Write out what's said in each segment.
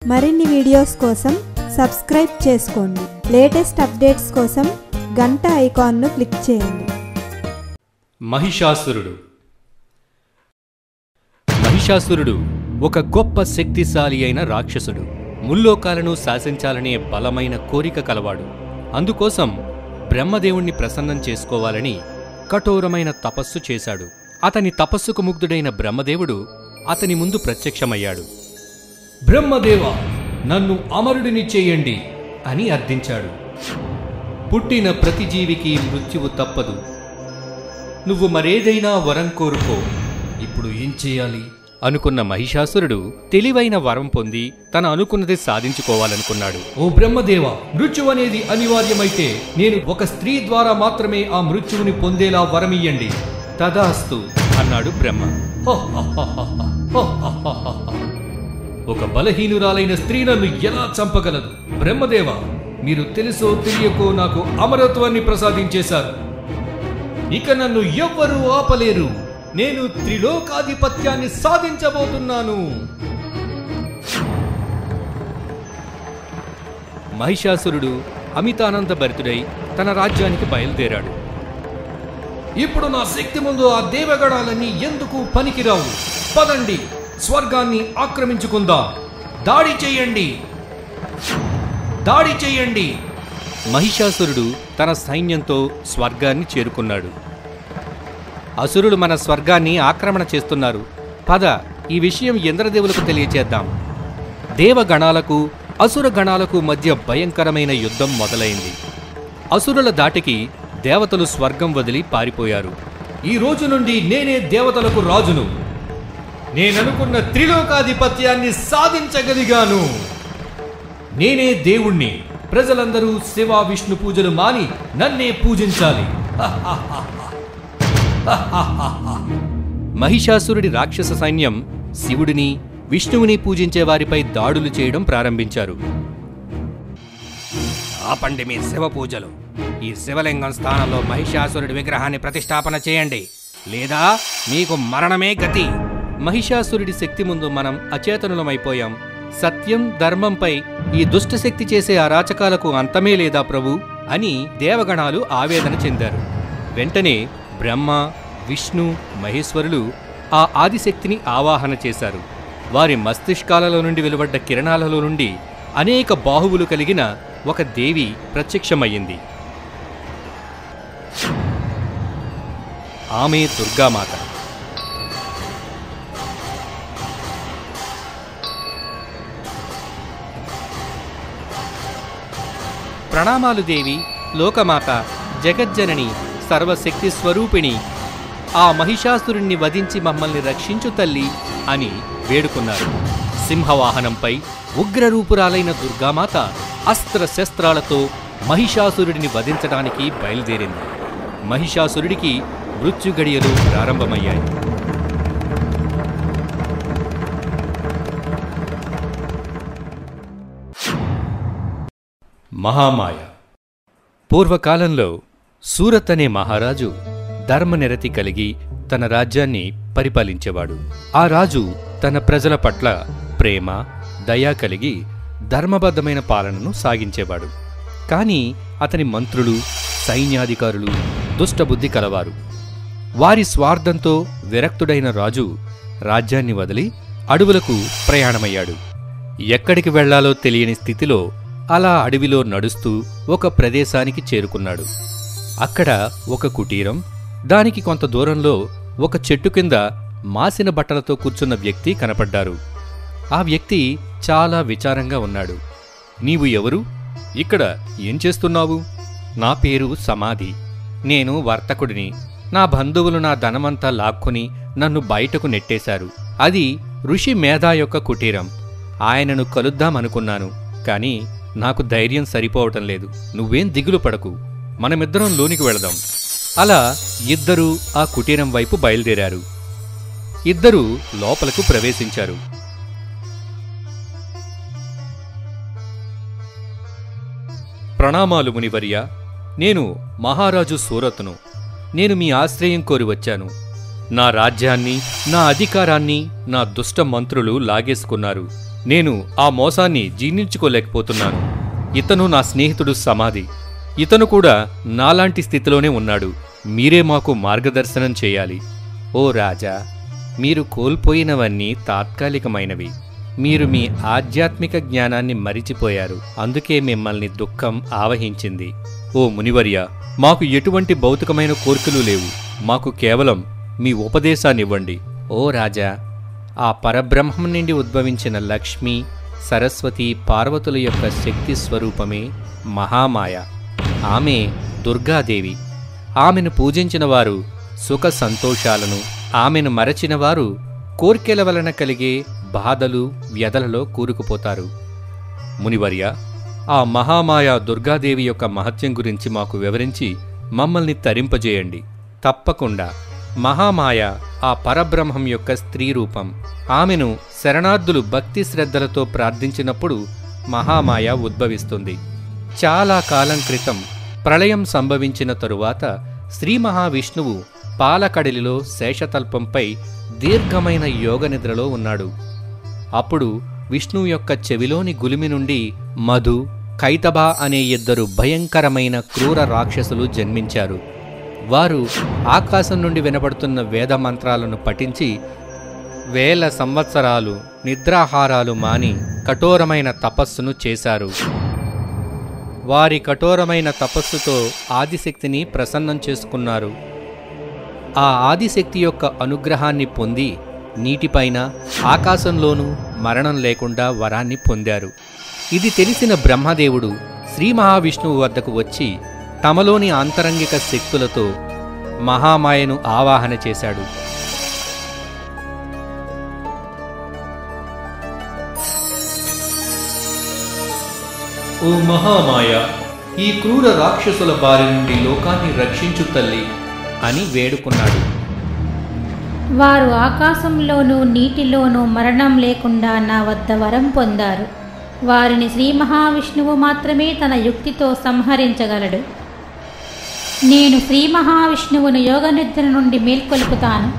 మరిన్ని వీడియోస్ కోసం సబ్స్క్రైబ్ చేసుకోండి లేటెస్ట్ అప్డేట్స్ కోసం గంట ఐకాన్ను క్లిక్ చేయండి మహిషాసురుడు మహిషాసురుడు ఒక గొప్ప శక్తిశాలి అయిన రాక్షసుడు ముల్లోకాలను శాసించాలనే బలమైన కోరిక కలవాడు అందుకోసం బ్రహ్మదేవుణ్ణి ప్రసన్నం చేసుకోవాలని కఠోరమైన తపస్సు చేశాడు అతని తపస్సుకు ముగ్ధుడైన బ్రహ్మదేవుడు అతని ముందు ప్రత్యక్షమయ్యాడు బ్రహ్మదేవ నన్ను అమరుడిని చేయండి అని అర్థించాడు పుట్టిన ప్రతి జీవికి మృత్యువు తప్పదు నువ్వు మరేదైనా వరం కోరుకో ఇప్పుడు ఏం చేయాలి అనుకున్న మహిషాసురుడు తెలివైన వరం పొంది తన అనుకున్నది సాధించుకోవాలనుకున్నాడు ఓ బ్రహ్మదేవ మృత్యు అనేది అనివార్యమైతే నేను ఒక స్త్రీ ద్వారా మాత్రమే ఆ మృత్యువుని పొందేలా వరమియ్యండి తదాస్తు అన్నాడు బ్రహ్మ ఒక బలహీనురాలైన స్త్రీ నన్ను ఎలా చంపగలదు బ్రహ్మదేవ మీరు తెలుసో తెలియకో నాకు అమరత్వాన్ని ప్రసాదించేశారు ఇక నన్ను ఎవ్వరూ ఆపలేరు నేను త్రిలోకాధిపత్యాన్ని సాధించబోతున్నాను మహిషాసురుడు అమితానంద భరితుడై తన రాజ్యానికి బయలుదేరాడు ఇప్పుడు నా శక్తి ముందు ఆ దేవగణాలన్నీ ఎందుకు పనికిరావు పదండి స్వర్గాన్ని ఆక్రమించుకుందాం దాడి చేయండి దాడి చేయండి మహిషాసురుడు తన సైన్యంతో స్వర్గాన్ని చేరుకున్నాడు అసురులు మన స్వర్గాన్ని ఆక్రమణ చేస్తున్నారు పద ఈ విషయం ఇంద్రదేవులకు తెలియచేద్దాం దేవగణాలకు అసుర గణాలకు మధ్య భయంకరమైన యుద్ధం మొదలైంది అసురుల దాటికి దేవతలు స్వర్గం వదిలి పారిపోయారు ఈ రోజు నుండి నేనే దేవతలకు రాజును నేననుకున్న త్రిలోకాధిపత్యాన్ని సాధించగలిగాను నేనే దేవుణ్ణి ప్రజలందరూ శివ విష్ణు పూజలు మాని నన్నే పూజించాలి మహిషాసురుడి రాక్షస సైన్యం శివుడిని విష్ణువుని పూజించే వారిపై దాడులు చేయడం ప్రారంభించారు ఆపండి మీ శివ పూజలు ఈ శివలింగం స్థానంలో మహిషాసురుడి విగ్రహాన్ని ప్రతిష్టాపన చేయండి లేదా మీకు మరణమే గతి మహిషాసురుడి శక్తి ముందు మనం అచేతనులమైపోయాం సత్యం ధర్మంపై ఈ దుష్టశక్తి చేసే అరాచకాలకు అంతమే లేదా ప్రభు అని దేవగణాలు ఆవేదన చెందారు వెంటనే బ్రహ్మ విష్ణు మహేశ్వరులు ఆ ఆదిశక్తిని ఆవాహన చేశారు వారి మస్తిష్కాలలో నుండి వెలువడ్డ కిరణాలలో నుండి అనేక బాహువులు కలిగిన ఒక దేవి ప్రత్యక్షమయ్యింది ఆమె దుర్గామాత ప్రణామాలు దేవి లోకమాత జగజ్జనని సర్వశక్తి స్వరూపిణి ఆ మహిషాసురుణ్ణి వధించి మమ్మల్ని రక్షించు తల్లి అని వేడుకున్నారు సింహవాహనంపై ఉగ్రరూపురాలైన దుర్గామాత అస్త్ర శస్త్రాలతో మహిషాసురుడిని వధించడానికి బయలుదేరింది మహిషాసురుడికి మృత్యుగడియలు ప్రారంభమయ్యాయి మహామాయ పూర్వకాలంలో సూరత్ అనే మహారాజు ధర్మనిరతి కలిగి తన రాజ్యాన్ని పరిపాలించేవాడు ఆ రాజు తన ప్రజల పట్ల ప్రేమ దయ కలిగి ధర్మబద్ధమైన పాలనను సాగించేవాడు కానీ అతని మంత్రులు సైన్యాధికారులు దుష్టబుద్ధి కలవారు వారి స్వార్థంతో విరక్తుడైన రాజు రాజ్యాన్ని వదిలి అడవులకు ప్రయాణమయ్యాడు ఎక్కడికి వెళ్లాలో తెలియని స్థితిలో అలా అడవిలో నడుస్తూ ఒక ప్రదేశానికి చేరుకున్నాడు అక్కడ ఒక కుటీరం దానికి కొంత దూరంలో ఒక చెట్టు కింద మాసిన బట్టలతో కూర్చున్న వ్యక్తి కనపడ్డారు ఆ వ్యక్తి చాలా విచారంగా ఉన్నాడు నీవు ఎవరు ఇక్కడ ఏం చేస్తున్నావు నా పేరు సమాధి నేను వర్తకుడిని నా బంధువులు నా ధనమంతా లాక్కుని నన్ను బయటకు నెట్టేశారు అది ఋషి మేధా యొక్క కుటీరం ఆయనను కలుద్దామనుకున్నాను కానీ నాకు ధైర్యం సరిపోవటం లేదు నువ్వేం దిగులు పడకు మనమిద్దరం లోనికి వెళదాం అలా ఇద్దరూ ఆ కుటీరం వైపు బయలుదేరారు ఇద్దరూ లోపలకు ప్రవేశించారు ప్రణామాలు మునివర్య నేను మహారాజు సూరత్ను నేను మీ ఆశ్రయం కోరి వచ్చాను నా రాజ్యాన్ని నా అధికారాన్ని నా దుష్ట మంత్రులు లాగేసుకున్నారు నేను ఆ మోసాన్ని జీర్ణించుకోలేకపోతున్నాను ఇతను నా స్నేహితుడు సమాధి ఇతను కూడా నాలాంటి స్థితిలోనే ఉన్నాడు మీరే మాకు మార్గదర్శనం చేయాలి ఓ రాజా మీరు కోల్పోయినవన్నీ తాత్కాలికమైనవి మీరు మీ ఆధ్యాత్మిక జ్ఞానాన్ని మరిచిపోయారు అందుకే మిమ్మల్ని దుఃఖం ఆవహించింది ఓ మునివర్య మాకు ఎటువంటి భౌతికమైన కోరికలు లేవు మాకు కేవలం మీ ఉపదేశాన్నివ్వండి ఓ రాజా ఆ పరబ్రహ్మం నుండి ఉద్భవించిన లక్ష్మి సరస్వతి పార్వతుల యొక్క శక్తి స్వరూపమే మహామాయ ఆమె దుర్గాదేవి ఆమెను పూజించిన వారు సుఖ సంతోషాలను ఆమెను మరచిన వారు కోర్కెల వలన కలిగే బాధలు వ్యధలలో కూరుకుపోతారు మునివర్య ఆ మహామాయ దుర్గాదేవి యొక్క మహత్యం గురించి మాకు వివరించి మమ్మల్ని తరింపజేయండి తప్పకుండా మహామాయ ఆ పరబ్రహ్మం యొక్క స్త్రీ రూపం ఆమెను శరణార్థులు భక్తి శ్రద్ధలతో ప్రార్థించినప్పుడు మహామాయ ఉద్భవిస్తుంది చాలా కాలం క్రితం ప్రళయం సంభవించిన తరువాత శ్రీ మహావిష్ణువు పాలకడలిలో శేషతల్పంపై దీర్ఘమైన యోగ నిద్రలో ఉన్నాడు అప్పుడు విష్ణువు యొక్క చెవిలోని గులిమి నుండి మధు కైతబా అనే ఇద్దరు భయంకరమైన క్రూర రాక్షసులు జన్మించారు వారు ఆకాశం నుండి వినబడుతున్న వేద మంత్రాలను పఠించి వేల సంవత్సరాలు నిద్రాహారాలు మాని కఠోరమైన తపస్సును చేశారు వారి కఠోరమైన తపస్సుతో ఆదిశక్తిని ప్రసన్నం చేసుకున్నారు ఆ ఆదిశక్తి యొక్క అనుగ్రహాన్ని పొంది నీటిపైన ఆకాశంలోనూ మరణం లేకుండా వరాన్ని పొందారు ఇది తెలిసిన బ్రహ్మదేవుడు శ్రీ మహావిష్ణువు వద్దకు వచ్చి తమలోని ఆంతరంగిక శక్తులతో మహామాయను ఆవాహన చేశాడు ఓ మహామాయ ఈ క్రూర రాక్షసుల బారి నుండి లోకాన్ని రక్షించు తల్లి అని వేడుకున్నాడు వారు ఆకాశంలోనూ నీటిలోనూ మరణం లేకుండా నా వద్ద వరం పొందారు వారిని శ్రీ మహావిష్ణువు మాత్రమే తన యుక్తితో సంహరించగలడు నేను శ్రీ మహావిష్ణువును యోగనిద్ర నుండి మేల్కొల్పుతాను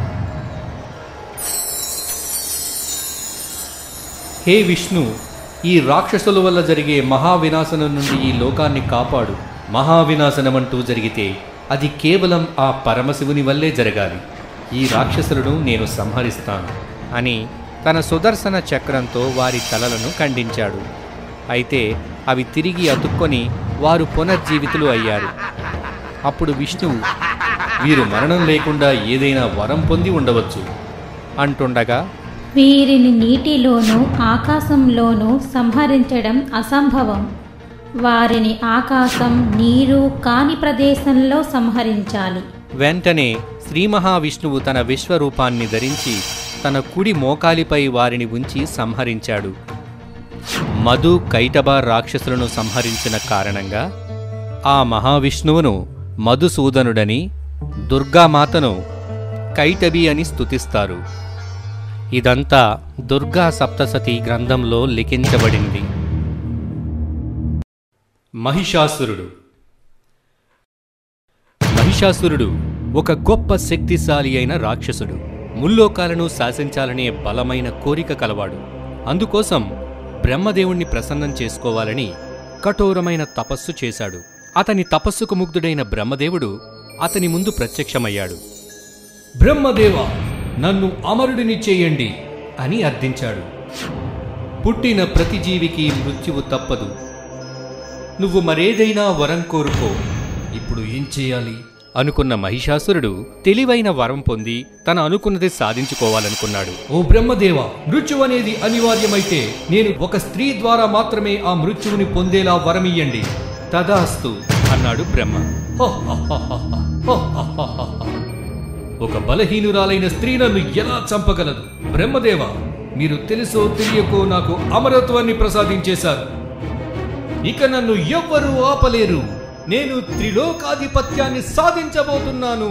హే విష్ణు ఈ రాక్షసుల వల్ల జరిగే మహావినాశనం నుండి ఈ లోకాన్ని కాపాడు మహావినాశనమంటూ జరిగితే అది కేవలం ఆ పరమశివుని వల్లే జరగాలి ఈ రాక్షసులను నేను సంహరిస్తాను అని తన సుదర్శన చక్రంతో వారి తలలను ఖండించాడు అయితే అవి తిరిగి అతుక్కొని వారు పునర్జీవితులు అయ్యారు అప్పుడు విష్ణువు వీరు మరణం లేకుండా ఏదైనా వరం పొంది ఉండవచ్చు అంటుండగా వీరిని నీటిలోనూ ఆకాశంలోనూ సంహరించడం అసంభవం వారిని ఆకాశం నీరు కాని ప్రదేశంలో సంహరించాలి వెంటనే శ్రీ మహావిష్ణువు తన విశ్వరూపాన్ని ధరించి తన కుడి మోకాలిపై వారిని ఉంచి సంహరించాడు మధు కైటబ రాక్షసులను సంహరించిన కారణంగా ఆ మహావిష్ణువును మధుసూదనుడని దుర్గామాతను కైటబి అని స్తుతిస్తారు ఇదంతా దుర్గా సప్తసతి గ్రంథంలో లిఖించబడింది మహిషాసురుడు మహిషాసురుడు ఒక గొప్ప శక్తిశాలి అయిన రాక్షసుడు ముల్లోకాలను శాసించాలనే బలమైన కోరిక కలవాడు అందుకోసం బ్రహ్మదేవుణ్ణి ప్రసన్నం చేసుకోవాలని కఠోరమైన తపస్సు చేశాడు అతని తపస్సుకు ముగ్ధుడైన బ్రహ్మదేవుడు అతని ముందు ప్రత్యక్షమయ్యాడు బ్రహ్మదేవ నన్ను అమరుడిని చేయండి అని అర్థించాడు పుట్టిన ప్రతి జీవికి మృత్యువు తప్పదు నువ్వు మరేదైనా వరం కోరుకో ఇప్పుడు ఏం చేయాలి అనుకున్న మహిషాసురుడు తెలివైన వరం పొంది తన అనుకున్నది సాధించుకోవాలనుకున్నాడు ఓ బ్రహ్మదేవ మృత్యు అనేది అనివార్యమైతే నేను ఒక స్త్రీ ద్వారా మాత్రమే ఆ మృత్యువుని పొందేలా వరమియ్యండి తదాస్తు అన్నాడు బ్రహ్మ ఒక బలహీనురాలైన స్త్రీ నన్ను ఎలా చంపగలదు బ్రహ్మదేవ మీరు తెలుసో తెలియకో నాకు అమరత్వాన్ని ప్రసాదించేశారు ఇక నన్ను ఎవ్వరూ ఆపలేరు నేను త్రిలోకాధిపత్యాన్ని సాధించబోతున్నాను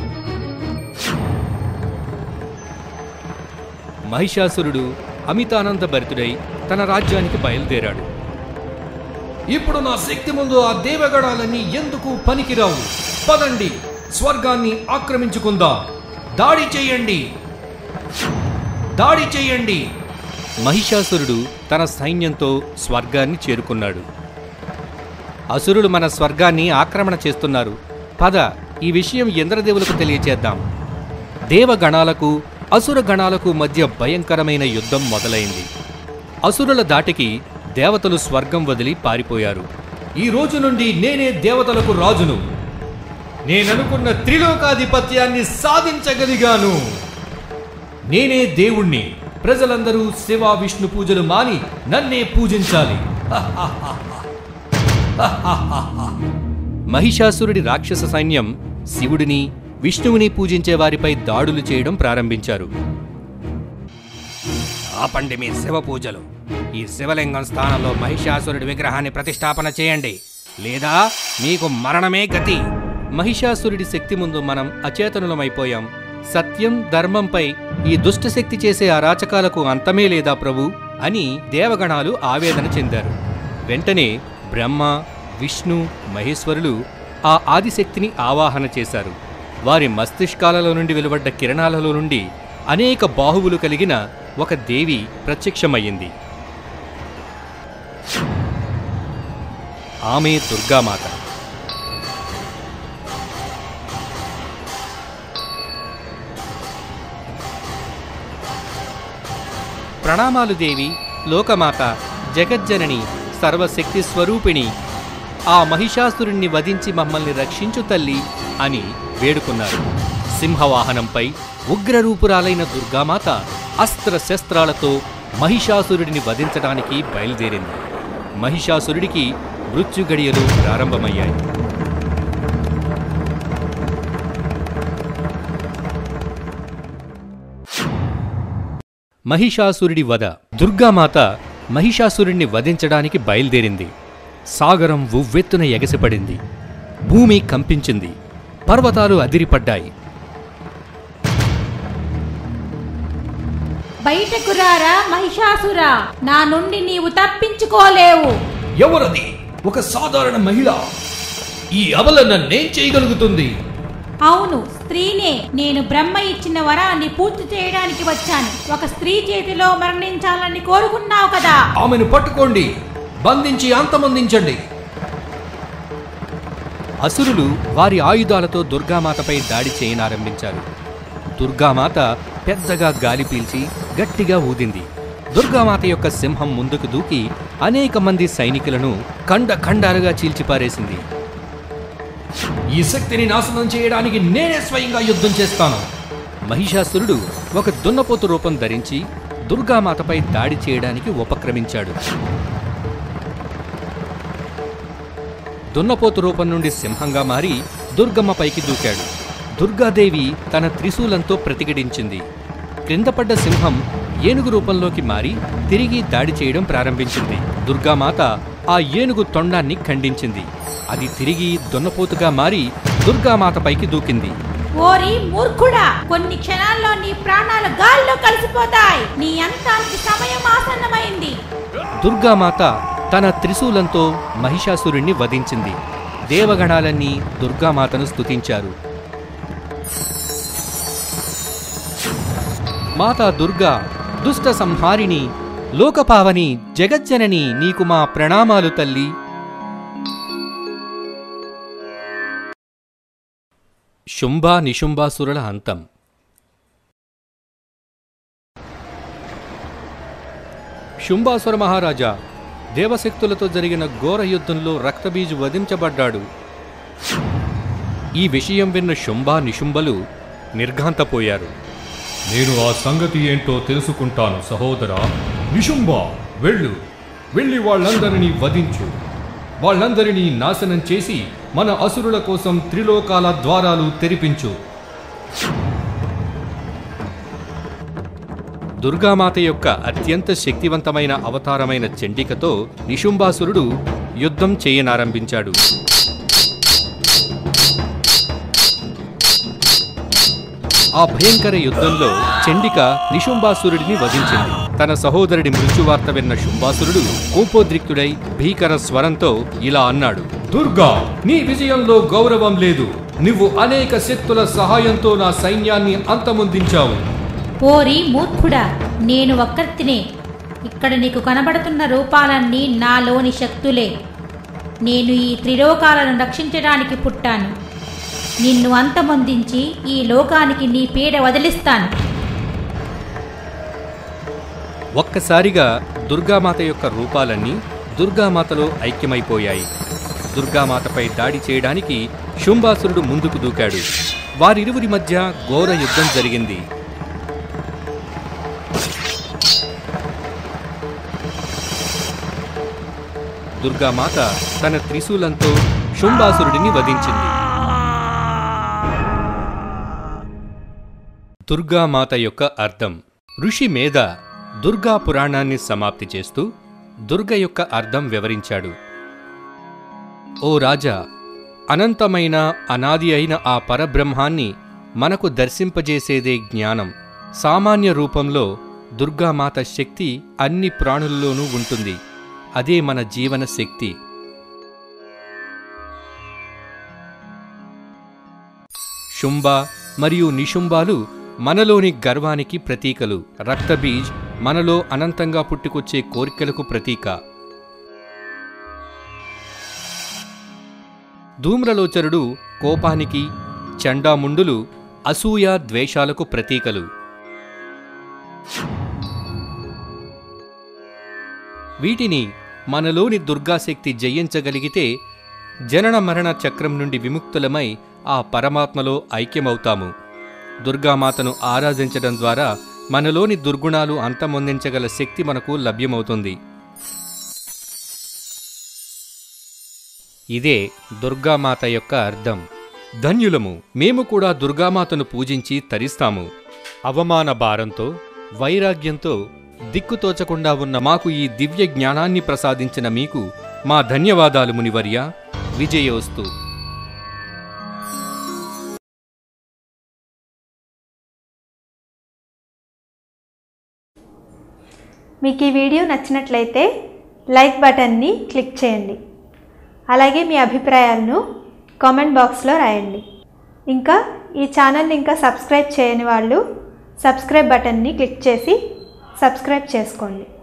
మహిషాసురుడు అమితానంద భరితుడై తన రాజ్యానికి బయలుదేరాడు ఇప్పుడు నా శక్తి ముందు ఆ దేవగణాలన్నీ ఎందుకు పనికిరావు పదండి స్వర్గాన్ని ఆక్రమించుకుందాం దాడి చెయ్యండి దాడి చెయ్యండి మహిషాసురుడు తన సైన్యంతో స్వర్గాన్ని చేరుకున్నాడు అసురులు మన స్వర్గాన్ని ఆక్రమణ చేస్తున్నారు పద ఈ విషయం ఇంద్రదేవులకు తెలియచేద్దాం దేవగణాలకు అసుర గణాలకు మధ్య భయంకరమైన యుద్ధం మొదలైంది అసురుల దాటికి దేవతలు స్వర్గం వదిలి పారిపోయారు ఈ రోజు నుండి నేనే దేవతలకు రాజును నేననుకున్న త్రిలోకాధిపత్యాన్ని సాధించగలిగాను నేనే దేవుణ్ణి ప్రజలందరూ శివ విష్ణు పూజలు మాని నన్నే పూజించాలి మహిషాసురుడి రాక్షస సైన్యం శివుడిని విష్ణువుని పూజించే వారిపై దాడులు చేయడం ప్రారంభించారు ఆపండి మీ శివ పూజలు ఈ శివలింగం స్థానంలో మహిషాసురుడి విగ్రహాన్ని ప్రతిష్టాపన చేయండి లేదా మీకు మరణమే గతి మహిషాసురుడి శక్తి ముందు మనం అచేతనులమైపోయాం సత్యం ధర్మంపై ఈ దుష్టశక్తి చేసే అరాచకాలకు అంతమే లేదా ప్రభు అని దేవగణాలు ఆవేదన చెందారు వెంటనే బ్రహ్మ విష్ణు మహేశ్వరులు ఆ ఆదిశక్తిని ఆవాహన చేశారు వారి మస్తిష్కాలలో నుండి వెలువడ్డ కిరణాలలో నుండి అనేక బాహువులు కలిగిన ఒక దేవి ప్రత్యక్షమయ్యింది ఆమె దుర్గామాత ప్రణామాలు దేవి లోకమాత జగజ్జనని సర్వశక్తి స్వరూపిణి ఆ మహిషాసురుణ్ణి వధించి మమ్మల్ని రక్షించు తల్లి అని వేడుకున్నారు సింహవాహనంపై ఉగ్రరూపురాలైన దుర్గామాత అస్త్ర శస్త్రాలతో మహిషాసురుడిని వధించడానికి బయలుదేరింది మహిషాసురుడికి మృత్యుగడియలు ప్రారంభమయ్యాయి మహిషాసురుడి వధ దుర్గామాత మహిషాసురుణ్ణి వధించడానికి బయలుదేరింది సాగరం ఉవ్వెత్తున ఎగసిపడింది భూమి కంపించింది పర్వతాలు అదిరిపడ్డాయి బయటకు రారా మహిషాసురా నా నుండి నీవు తప్పించుకోలేవు ఎవరది ఒక సాధారణ మహిళ ఈ అబల నన్నేం చేయగలుగుతుంది అవును స్త్రీనే నేను బ్రహ్మ ఇచ్చిన వరాన్ని పూర్తి చేయడానికి వచ్చాను ఒక స్త్రీ చేతిలో మరణించాలని కోరుకున్నావు కదా ఆమెను పట్టుకోండి బంధించి అంతమొందించండి అసురులు వారి ఆయుధాలతో దుర్గామాతపై దాడి చేయనారంభించారు దుర్గామాత పెద్దగా గాలి పీల్చి గట్టిగా ఊదింది దుర్గామాత యొక్క సింహం ముందుకు దూకి అనేక మంది సైనికులను ఖండ ఖండాలుగా చీల్చిపారేసింది ఈ శక్తిని నాశనం చేయడానికి నేనే స్వయంగా యుద్ధం చేస్తాను మహిషాసురుడు ఒక దున్నపోతు రూపం ధరించి దుర్గామాతపై దాడి చేయడానికి ఉపక్రమించాడు దున్నపోతు రూపం నుండి సింహంగా మారి దుర్గమ్మ పైకి దూకాడు దుర్గాదేవి తన త్రిశూలంతో ప్రతిఘటించింది క్రిందపడ్డ సింహం ఏనుగు రూపంలోకి మారి తిరిగి దాడి చేయడం ప్రారంభించింది దుర్గామాత ఆ ఏనుగు తొండాన్ని ఖండించింది అది తిరిగి దున్నపోతుగా మారి దుర్గామాత పైకి దూకింది ఓరి మూర్ఖుడా కొన్ని క్షణాల్లో నీ ప్రాణాలు గాల్లో కలిసిపోతాయి నీ అంతానికి సమయం ఆసన్నమైంది దుర్గామాత తన త్రిశూలంతో మహిషాసురుణ్ణి వధించింది దేవగణాలన్నీ దుర్గామాతను స్తుతించారు మాతా దుర్గా దుష్ట సంహారిణి లోకపావని జగజ్జనని నీకు మా ప్రణామాలు తల్లి శుంభ నిశుంభాసురుల అంతం శుంభాసుర మహారాజా దేవశక్తులతో జరిగిన ఘోర యుద్ధంలో రక్తబీజు వధించబడ్డాడు ఈ విషయం విన్న శుంభ నిశుంభలు నిర్ఘాంతపోయారు నేను ఆ సంగతి ఏంటో తెలుసుకుంటాను సహోదరా నిశుంభ వెళ్ళు వెళ్ళి వాళ్ళందరినీ వధించు వాళ్ళందరినీ నాశనం చేసి మన అసురుల కోసం త్రిలోకాల ద్వారాలు తెరిపించు దుర్గామాత యొక్క అత్యంత శక్తివంతమైన అవతారమైన చండికతో నిశుంభాసురుడు యుద్ధం చేయనారంభించాడు ఆ భయంకర యుద్ధంలో చండిక నిశుంభాసురుడిని వధించింది తన సహోదరుడి మృత్యువార్త విన్న శుంభాసురుడు కోపోద్రిక్తుడై భీకర స్వరంతో ఇలా అన్నాడు దుర్గా నీ విజయంలో గౌరవం లేదు నువ్వు అనేక శక్తుల సహాయంతో నా సైన్యాన్ని అంతమొందించావు ఓరి మూర్ఖుడా నేను ఒక్కర్తినే ఇక్కడ నీకు కనబడుతున్న రూపాలన్నీ నాలోని శక్తులే నేను ఈ త్రిలోకాలను రక్షించడానికి పుట్టాను నిన్ను అంతమొందించి ఈ లోకానికి నీ పీడ వదిలిస్తాను ఒక్కసారిగా దుర్గామాత యొక్క రూపాలన్నీ దుర్గామాతలో ఐక్యమైపోయాయి దుర్గామాతపై దాడి చేయడానికి శుంభాసురుడు ముందుకు దూకాడు వారిరువురి మధ్య ఘోర యుద్ధం జరిగింది దుర్గామాత తన త్రిశూలంతో శుంభాసురుడిని వధించింది దుర్గామాత యొక్క అర్థం ఋషి మేధ దుర్గా పురాణాన్ని సమాప్తి చేస్తూ దుర్గ యొక్క అర్థం వివరించాడు ఓ రాజా అనంతమైన అనాది అయిన ఆ పరబ్రహ్మాన్ని మనకు దర్శింపజేసేదే జ్ఞానం సామాన్య రూపంలో దుర్గామాత శక్తి అన్ని ప్రాణుల్లోనూ ఉంటుంది అదే మన జీవన శక్తి శుంభ మరియు నిశుంబాలు మనలోని గర్వానికి ప్రతీకలు రక్తబీజ్ మనలో అనంతంగా పుట్టుకొచ్చే కోరికలకు ప్రతీక ధూమ్రలోచరుడు కోపానికి చండాముండులు అసూయ ద్వేషాలకు ప్రతీకలు వీటిని మనలోని దుర్గాశక్తి జయించగలిగితే జనన మరణ చక్రం నుండి విముక్తులమై ఆ పరమాత్మలో ఐక్యమవుతాము దుర్గామాతను ఆరాధించడం ద్వారా మనలోని దుర్గుణాలు అంతమొందించగల శక్తి మనకు లభ్యమవుతుంది ఇదే దుర్గామాత యొక్క అర్థం ధన్యులము మేము కూడా దుర్గామాతను పూజించి తరిస్తాము అవమాన భారంతో వైరాగ్యంతో దిక్కుతోచకుండా ఉన్న మాకు ఈ దివ్య జ్ఞానాన్ని ప్రసాదించిన మీకు మా ధన్యవాదాలు మునివర్య విజయోస్తు మీకు ఈ వీడియో నచ్చినట్లయితే లైక్ బటన్ని క్లిక్ చేయండి అలాగే మీ అభిప్రాయాలను కామెంట్ బాక్స్లో రాయండి ఇంకా ఈ ఛానల్ని ఇంకా సబ్స్క్రైబ్ చేయని వాళ్ళు సబ్స్క్రైబ్ బటన్ని క్లిక్ చేసి సబ్స్క్రైబ్ చేసుకోండి